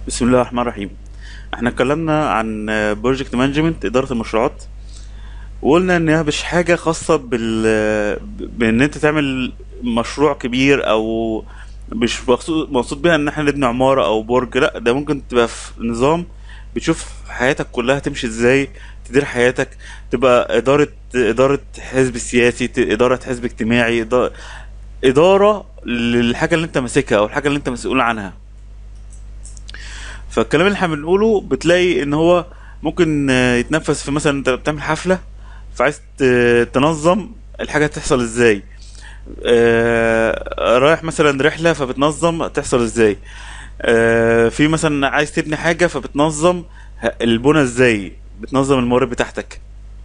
بسم الله الرحمن الرحيم احنا اتكلمنا عن بروجكت مانجمنت اداره المشروعات وقلنا انها مش حاجه خاصه بال بان انت تعمل مشروع كبير او مش مقصود مقصود بيها ان احنا نبني عماره او برج لا ده ممكن تبقى في نظام بتشوف حياتك كلها تمشي ازاي تدير حياتك تبقى اداره اداره حزب سياسي ت- اداره حزب اجتماعي إدا- اداره للحاجه اللي انت ماسكها او الحاجه اللي انت مسؤول عنها فالكلام اللي احنا بنقوله بتلاقي ان هو ممكن آه، يتنفذ في مثلا انت بتعمل حفله فعايز ت- تنظم الحاجه تحصل ازاي آه، رايح مثلا رحله فبتنظم تحصل ازاي آه، في مثلا عايز تبني حاجه فبتنظم ه- البنى ازاي بتنظم الموارد بتاعتك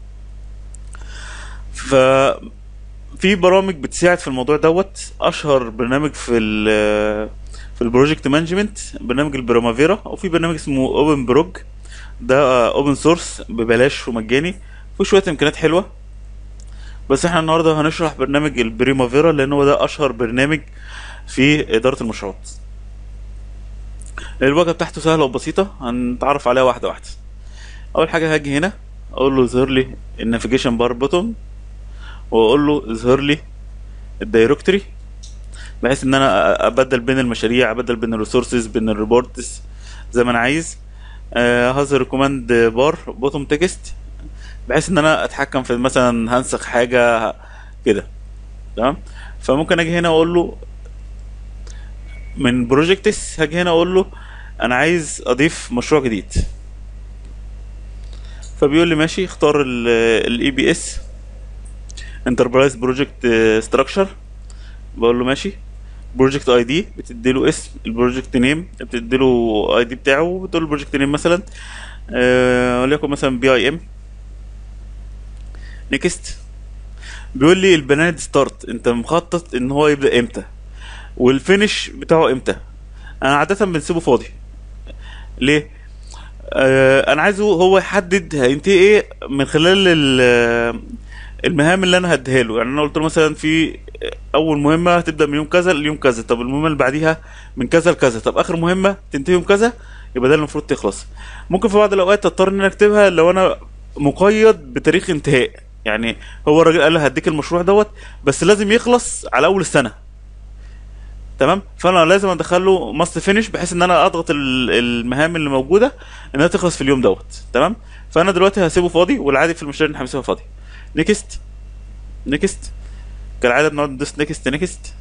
ففي برامج بتساعد في الموضوع دوت اشهر برنامج في ال في البروجكت مانجمنت برنامج البرامافيرا وفي برنامج اسمه اوبن بروج ده اوبن سورس ببلاش ومجاني في شويه امكانيات حلوه بس احنا النهارده هنشرح برنامج البريمافيرا لان هو ده اشهر برنامج في اداره المشروعات الواجهه بتاعته سهله وبسيطه هنتعرف عليها واحده واحده اول حاجه هاجي هنا اقول له اظهر لي النافيجيشن بار بوتون واقول له اظهر لي الدايركتوري بحيث ان انا ابدل بين المشاريع ابدل بين الريسورسز بين الريبورتس زي ما انا عايز آه، هظهر كوماند بار بوتوم تكست بحيث ان انا اتحكم في مثلا هنسخ حاجه كده تمام فممكن اجي هنا اقول له من بروجكتس هاجي هنا اقول له انا عايز اضيف مشروع جديد فبيقول لي ماشي اختار الاي بي اس انتربرايز بروجكت ستراكشر بقول له ماشي بروجكت اي دي بتدي له اسم البروجكت نيم بتدي له اي دي بتاعه وبتقول له البروجكت نيم مثلا آه، وليكن مثلا بي اي ام نيكست بيقول لي البرنامج ستارت انت مخطط ان هو يبدا امتى والفينش بتاعه امتى انا عاده بنسيبه فاضي ليه آه انا عايزه هو يحدد هينتهي ايه من خلال ال- المهام اللي انا هديها له يعني انا قلت له مثلا في اول مهمه هتبدا من يوم كذا ليوم كذا طب المهمه اللي بعديها من كذا لكذا طب اخر مهمه تنتهي يوم كذا يبقى ده اللي المفروض تخلص ممكن في بعض الاوقات اضطر ان انا اكتبها لو انا مقيد بتاريخ انتهاء يعني هو الراجل قال لي هديك المشروع دوت بس لازم يخلص على اول السنه تمام فانا لازم ادخله ماست فينش بحيث ان انا اضغط ال- المهام اللي موجوده انها تخلص في اليوم دوت تمام فانا دلوقتي هسيبه فاضي والعادي في المشاريع ان احنا بنسيبها فاضي نيكست نيكست كالعاده بنقعد ندوس نيكست نيكست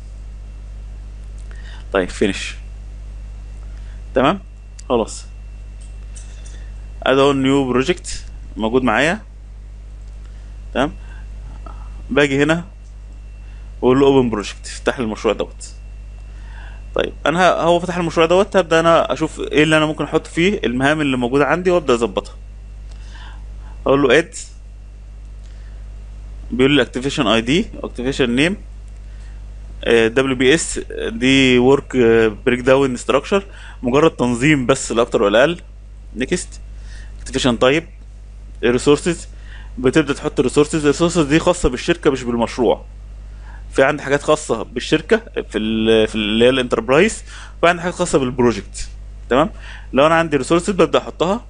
طيب فينش تمام خلاص ادي اهو نيو بروجكت موجود معايا تمام باجي هنا واقول له اوبن بروجكت افتح لي المشروع دوت طيب انا ه- هو فتح المشروع دوت هبدا انا اشوف ايه اللي انا ممكن احط فيه المهام اللي موجوده عندي وابدا اظبطها اقول له اد بيقول لي اكتيفيشن اي دي اكتيفيشن نيم دبليو بي اس دي ورك بريك داون ستراكشر مجرد تنظيم بس لا اكتر ولا اقل نيكست اكتيفيشن تايب ريسورسز بتبدا تحط ريسورسز الريسورسز دي خاصه بالشركه مش بالمشروع في عندي حاجات خاصه بالشركه في ال في اللي هي الانتربرايز وفي عندي حاجات خاصه بالبروجكت تمام لو انا عندي ريسورسز ببدا احطها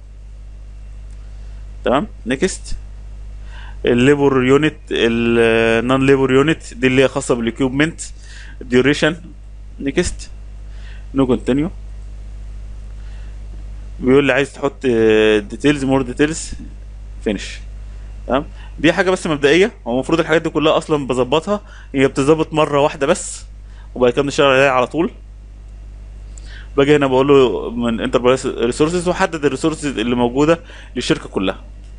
تمام نيكست الليبر يونت النون ليبر يونت دي اللي هي خاصه بالاكيوبمنت ديوريشن نيكست نو كونتينيو بيقول لي عايز تحط ديتيلز مور ديتيلز فينش تمام دي حاجه بس مبدئيه هو المفروض الحاجات دي كلها اصلا بظبطها هي بتظبط مره واحده بس وبعد كده بنشتغل عليها على طول باجي هنا بقول له من انتربرايز ريسورسز واحدد الريسورسز اللي موجوده للشركه كلها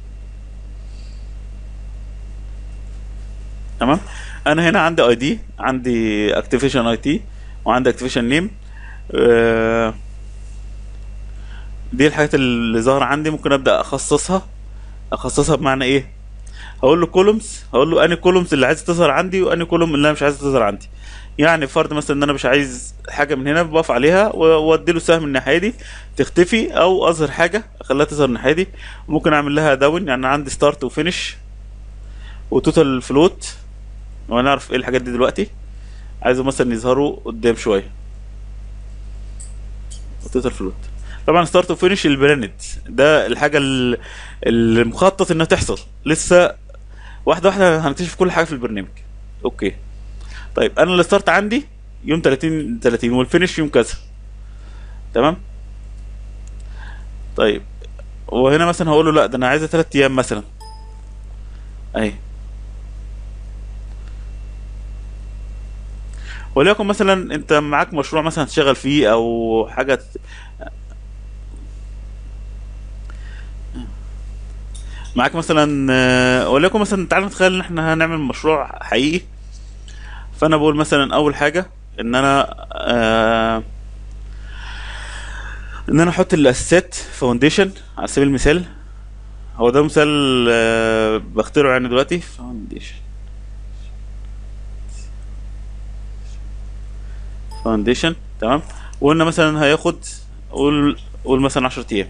تمام انا هنا عندي اي دي عندي اكتيفيشن اي تي وعندي اكتيفيشن نيم دي الحاجات اللي ظاهره عندي ممكن ابدا اخصصها اخصصها بمعنى ايه هقول له كولومز هقول له اني كولومز اللي عايز تظهر عندي واني كولوم اللي انا مش عايز تظهر عندي يعني فرض مثلا ان انا مش عايز حاجه من هنا بقف عليها و- وادي له سهم الناحيه دي تختفي او اظهر حاجه اخليها تظهر الناحيه دي ممكن اعمل لها داون يعني عندي ستارت وفينش وتوتال فلوت وهنعرف ايه الحاجات دي دلوقتي عايزه مثلا يظهروا قدام شويه توتال فلوت طبعا ستارت وفينش البراند ده الحاجه ال- اللي مخطط انها تحصل لسه واحده واحده هنكتشف كل حاجه في البرنامج اوكي طيب انا الستارت عندي يوم 30 30 والفينش يوم كذا تمام طيب وهنا مثلا هقول له لا ده انا عايزه 3 ايام مثلا اهي وليكن مثلا انت معاك مشروع مثلا تشتغل فيه او حاجه ت- معاك مثلا آه، وليكن مثلا تعال نتخيل ان احنا هنعمل مشروع حقيقي فانا بقول مثلا اول حاجه ان انا آه ان انا احط الاساسات فاونديشن على سبيل المثال هو ده مثال آه بختاره يعني دلوقتي فاونديشن فاونديشن تمام وقلنا مثلا هياخد قول قول مثلا 10 ايام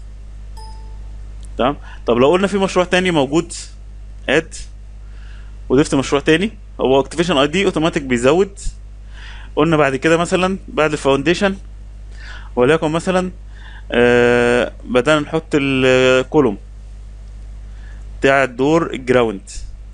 تمام طب لو قلنا في مشروع تاني موجود اد وضفت مشروع تاني هو اكتيفيشن اي دي اوتوماتيك بيزود قلنا بعد كده مثلا بعد الفاونديشن وليكن مثلا آه بدأنا نحط الكولوم بتاع الدور الجراوند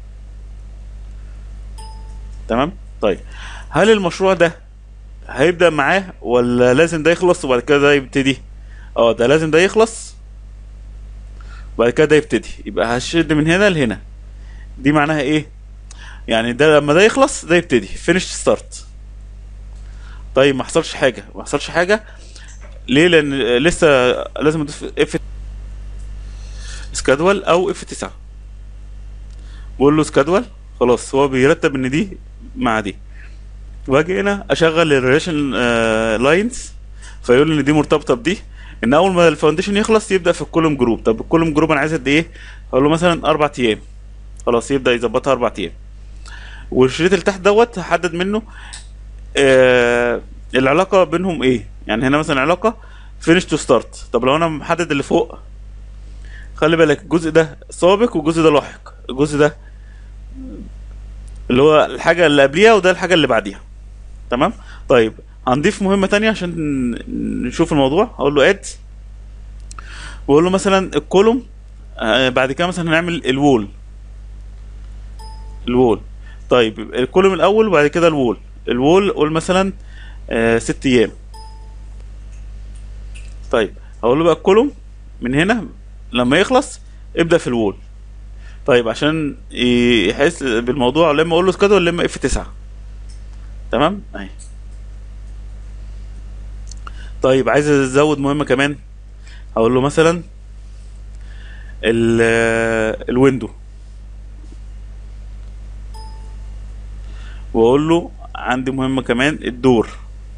تمام طيب هل المشروع ده هيبدأ معاه ولا لازم ده يخلص وبعد كده ده يبتدي اه ده لازم ده يخلص وبعد كده ده يبتدي يبقى هشد من هنا لهنا دي معناها ايه يعني ده لما ده يخلص ده يبتدي فينش ستارت طيب ما حصلش حاجه ما حصلش حاجه ليه لان لسه لازم اضيف اف سكادول او اف 9 بقول له سكادول خلاص هو بيرتب ان دي مع دي واجي هنا اشغل الريليشن لاينز فيقول لي ان دي مرتبطه بدي ان اول ما الفاونديشن يخلص يبدا في الكولوم جروب طب الكولوم جروب انا عايز قد ايه اقول له مثلا اربع ايام خلاص يبدا يظبطها اربع ايام والشريط اللي تحت دوت هحدد منه آه العلاقه بينهم ايه يعني هنا مثلا علاقه فينش تو ستارت طب لو انا محدد اللي فوق خلي بالك الجزء ده سابق والجزء ده لاحق الجزء ده اللي هو الحاجه اللي قبليها وده الحاجه اللي بعديها تمام طيب هنضيف مهمه تانية عشان نشوف الموضوع هقول له اد واقول له مثلا الكولوم آه بعد كده مثلا هنعمل الوول الوول طيب الكولوم الاول وبعد كده الوول الوول قول مثلا آه ست ايام طيب هقول له بقى الكولوم من هنا لما يخلص ابدا في الوول طيب عشان يحس بالموضوع لما اقول له سكادول لما اف 9 تمام اهي طيب عايز ازود مهمه كمان هقول له مثلا ال الويندو واقول له عندي مهمه كمان الدور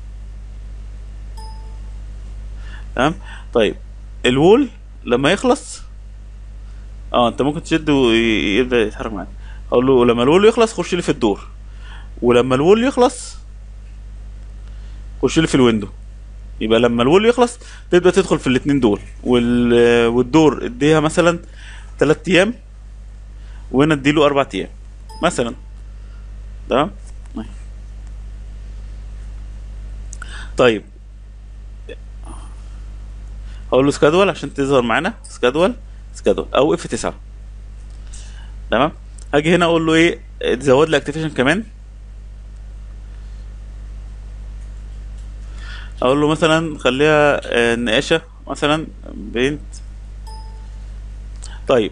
تمام طيب الوول لما يخلص اه انت ممكن تشد ويبدا يتحرك معاك اقول له لما الوول يخلص خش لي في الدور ولما الوول يخلص خش لي في الويندو يبقى لما الوول يخلص تبدا تدخل في الاتنين دول وال... والدور اديها مثلا تلات ايام وهنا اديله اربع ايام مثلا تمام طيب هقول له سكادول عشان تظهر معانا سكادول سكادول او اف 9 تمام هاجي هنا اقول له ايه تزود لي اكتيفيشن كمان اقول له مثلا خليها آه، نقاشه مثلا بنت طيب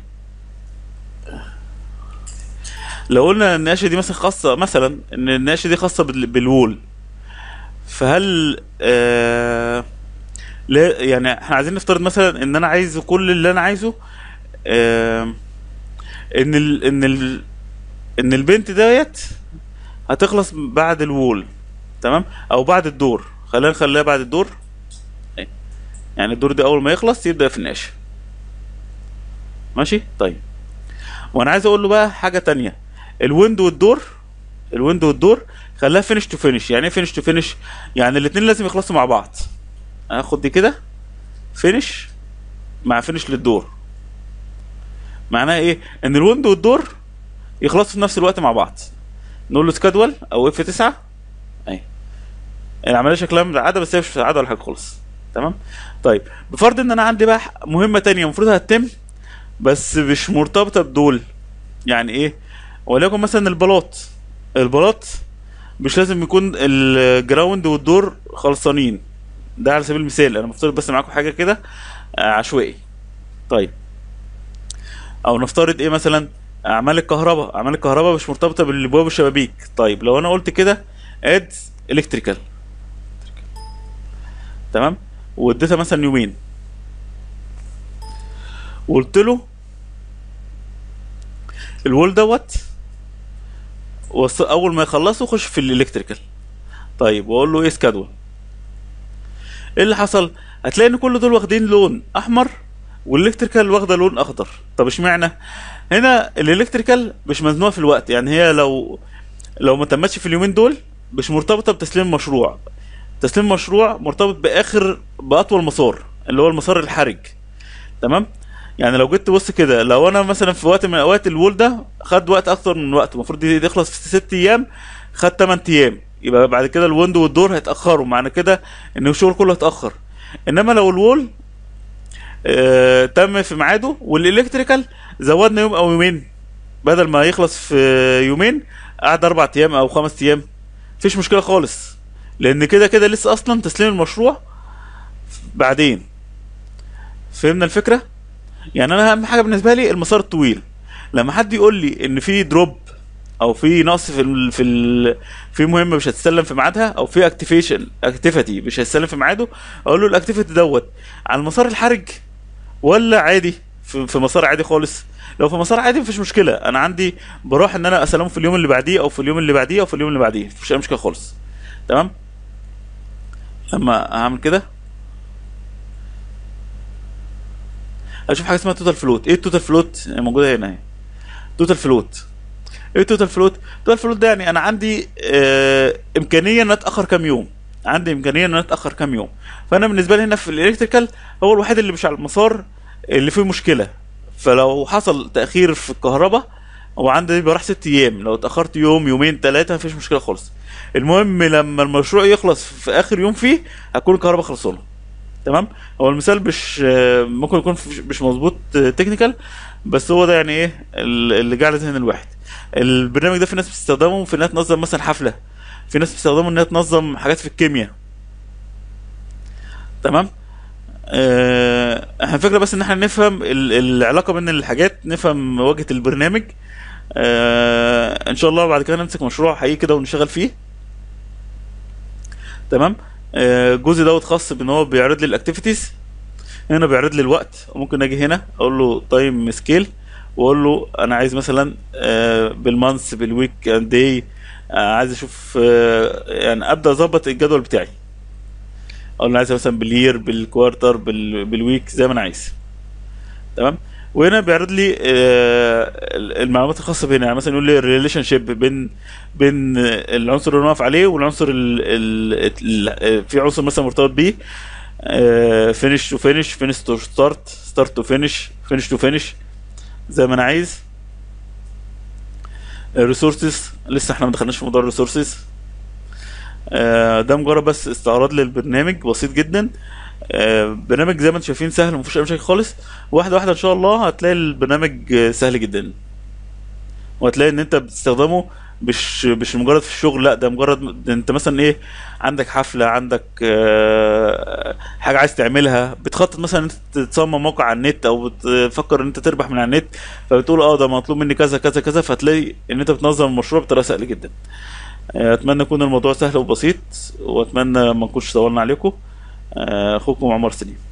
لو قلنا النقاشه دي مثلا خاصه مثلا ان النقاشه دي خاصه بال- بالوول فهل آه لا يعني احنا عايزين نفترض مثلا ان انا عايز كل اللي انا عايزه آه ان ال ان ال ان البنت ديت هتخلص بعد الوول تمام او بعد الدور خلينا نخليها بعد الدور أهي. يعني الدور ده اول ما يخلص يبدا في النقاشه ماشي طيب وانا عايز اقول له بقى حاجه تانية الويندو والدور الويندو والدور خليها فينش تو فينش يعني ايه فينش تو فينش يعني الاثنين لازم يخلصوا مع بعض هاخد دي كده فينش مع فينش للدور معناها ايه ان الويندو والدور يخلصوا في نفس الوقت مع بعض نقول له سكادول او اف 9 اهي العمليه شكلها متعاده بس هي مش متعاده ولا حاجه خالص تمام طيب بفرض ان انا عندي بقى مهمه تانية المفروض هتتم بس مش مرتبطه بدول يعني ايه وليكن مثلا البلاط البلاط مش لازم يكون الجراوند والدور خلصانين ده على سبيل المثال انا مفترض بس معاكم حاجه كده آه، عشوائي طيب او نفترض ايه مثلا اعمال الكهرباء اعمال الكهرباء مش مرتبطه بالابواب والشبابيك طيب لو انا قلت كده اد الكتريكال تمام واديتها مثلا يومين وقلت له الوول دوت وص- اول ما يخلصه خش في الالكتريكال طيب واقول له ايه سكادول ايه اللي حصل هتلاقي ان كل دول واخدين لون احمر والالكتريكال واخده لون اخضر طب اشمعنى هنا الالكتريكال مش مزنوقه في الوقت يعني هي لو لو ما تمتش في اليومين دول مش مرتبطه بتسليم مشروع تسليم مشروع مرتبط باخر باطول مسار اللي هو المسار الحرج تمام يعني لو جيت تبص كده لو انا مثلا في وقت من الاوقات الوول ده خد وقت اكتر من وقت المفروض يخلص في ست ايام خد 8 ايام يبقى بعد كده الويندو والدور هيتاخروا معنى كده ان الشغل كله هيتاخر انما لو الوول آه تم في ميعاده والالكتريكال زودنا يوم او يومين بدل ما يخلص في يومين قعد اربع ايام او خمس ايام مفيش مشكله خالص لان كده كده لسه اصلا تسليم المشروع بعدين فهمنا الفكره يعني انا اهم حاجه بالنسبه لي المسار الطويل لما حد يقول لي ان في دروب او في نقص في ال في ال في مهمه مش هتسلم في ميعادها او في اكتيفيشن اكتيفيتي مش هتسلم في ميعاده اقول له الاكتيفيتي دوت على المسار الحرج ولا عادي في, في مسار عادي خالص لو في مسار عادي مفيش مشكله انا عندي بروح ان انا اسلمه في اليوم اللي بعديه او في اليوم اللي بعديه او في اليوم اللي بعديه مفيش اي مشكله خالص تمام لما هعمل كده اشوف حاجه اسمها توتال فلوت ايه التوتال فلوت موجوده هنا اهي توتال فلوت ايه التوتال فلوت توتال فلوت ده يعني انا عندي آه امكانيه ان اتاخر كام يوم عندي امكانيه ان انا اتاخر كام يوم فانا بالنسبه لي هنا في الالكتريكال هو الوحيد اللي مش على المسار اللي فيه مشكله فلو حصل تاخير في الكهرباء هو عندي بروح ست ايام لو اتاخرت يوم يومين ثلاثه مفيش مشكله خالص المهم لما المشروع يخلص في اخر يوم فيه هتكون الكهرباء خلصانه تمام هو المثال مش آه، ممكن يكون مش- مش مظبوط تكنيكال بس هو ده يعني ايه ال- اللي جعل ذهن الواحد البرنامج ده في ناس بتستخدمه في انها تنظم مثلا حفله في ناس بتستخدمه انها تنظم حاجات في الكيمياء تمام آه، احنا الفكره بس ان احنا نفهم ال- العلاقه بين الحاجات نفهم واجهه البرنامج آه، ان شاء الله بعد كده نمسك مشروع حقيقي كده ونشتغل فيه تمام آه، الجزء دوت خاص بان هو بيعرض لي الاكتيفيتيز هنا بيعرض لي الوقت وممكن اجي هنا اقول له تايم سكيل واقول له انا عايز مثلا آه، بالمانث بالويك اند داي عايز اشوف آه، يعني ابدا اظبط الجدول بتاعي اقول له عايز مثلا بالير بالكوارتر بال- بالويك زي ما انا عايز تمام وهنا بيعرض لي آه، المعلومات الخاصه بهنا يعني مثلا يقول لي الريليشن شيب بين بين العنصر اللي انا واقف عليه والعنصر ال ال ال في عنصر مثلا مرتبط بيه فينش تو فينش فينش تو ستارت ستارت تو فينش فينش تو فينش زي ما انا عايز ريسورسز لسه احنا ما دخلناش في موضوع الريسورسز ده مجرد بس استعراض للبرنامج بسيط جدا آه، برنامج زي ما انتم شايفين سهل مفيش اي مشاكل خالص واحده واحده ان شاء الله هتلاقي البرنامج آه، سهل جدا وهتلاقي ان انت بتستخدمه مش مش مجرد في الشغل لا ده مجرد ده انت مثلا ايه عندك حفله عندك آه، حاجه عايز تعملها بتخطط مثلا ان انت تصمم موقع على النت او بتفكر ان انت تربح من على النت فبتقول اه ده مطلوب مني كذا كذا كذا فتلاقي ان انت بتنظم المشروع بطريقه سهله جدا آه، اتمنى يكون الموضوع سهل وبسيط واتمنى ما نكونش طولنا عليكم آه، اخوكم عمر سليم